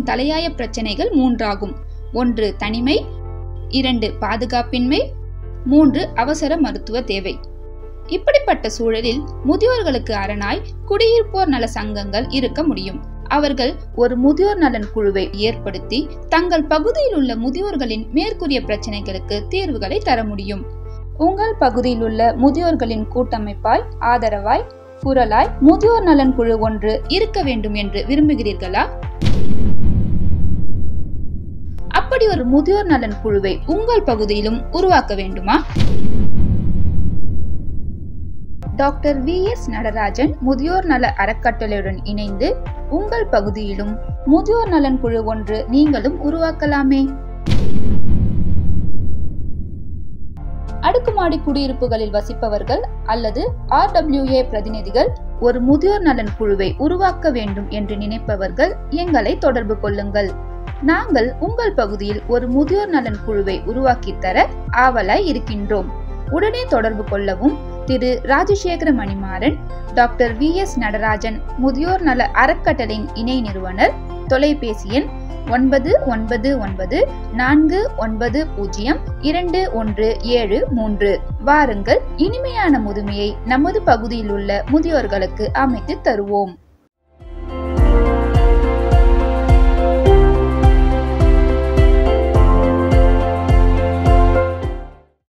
தலையாய பிரச்சனைகள் மூன்றாகும் ஒன்று தனிமை இரண்டு பாதுகாப்பின்மை மூன்று அவசர மருத்துவ தேவை இப்படிப்பட்ட சூழலில் முதியோர்களுக்கு அரணாய் குடியிருப்போர் நல சங்கங்கள் இருக்க முடியும் அவர்கள் ஒரு முதியோர் நலன் குழுவை ஏற்படுத்தி தங்கள் பகுதியில் உள்ள முதியோர்களின் மேற்கூறிய பிரச்சனைகளுக்கு தீர்வுகளை தர முடியும் உங்கள் பகுதியில் உள்ள முதியோர்களின் கூட்டமைப்பாய் ஆதரவாய் குரலாய் முதியோர் நலன் குழு ஒன்று இருக்க வேண்டும் என்று விரும்புகிறீர்களா அப்படி ஒரு முதியோர் நலன் குழுவை உங்கள் பகுதியிலும் உருவாக்க வேண்டுமா டாக்டர் வி எஸ் நடராஜன் முதியோர் நல அறக்கட்டளையுடன் இணைந்து உங்கள் பகுதியிலும் முதியோர் நலன் குழு ஒன்று நீங்களும் உருவாக்கலாமே அடுக்குமாடி குடியிருப்புகளில் வசிப்பவர்கள் அல்லது ஆர்டபிள்யூஏ பிரதிநிதிகள் ஒரு முதியோர் நலன் குழுவை உருவாக்க வேண்டும் என்று நினைப்பவர்கள் எங்களை தொடர்பு கொள்ளுங்கள் நாங்கள் உங்கள் பகுதியில் ஒரு முதியோர் நலன் குழுவை உருவாக்கி தர ஆவலாய் இருக்கின்றோம் உடனே தொடர்பு கொள்ளவும் திரு Rajasekara Manimaran doctor V S Natarajan முதியோர் நல அறக்கட்டளையின் இணை நிறுவனர் தொலைபேசி எண் ஒன்பது ஒன்பது ஒன்பது நான்கு ஒன்பது பூஜ்ஜியம் இரண்டு ஒன்று ஏழு மூன்று வாருங்கள் இனிமையான முதுமையை நமது பகுதியில் உள்ள முதியோர்களுக்கு அமைத்து தருவோம்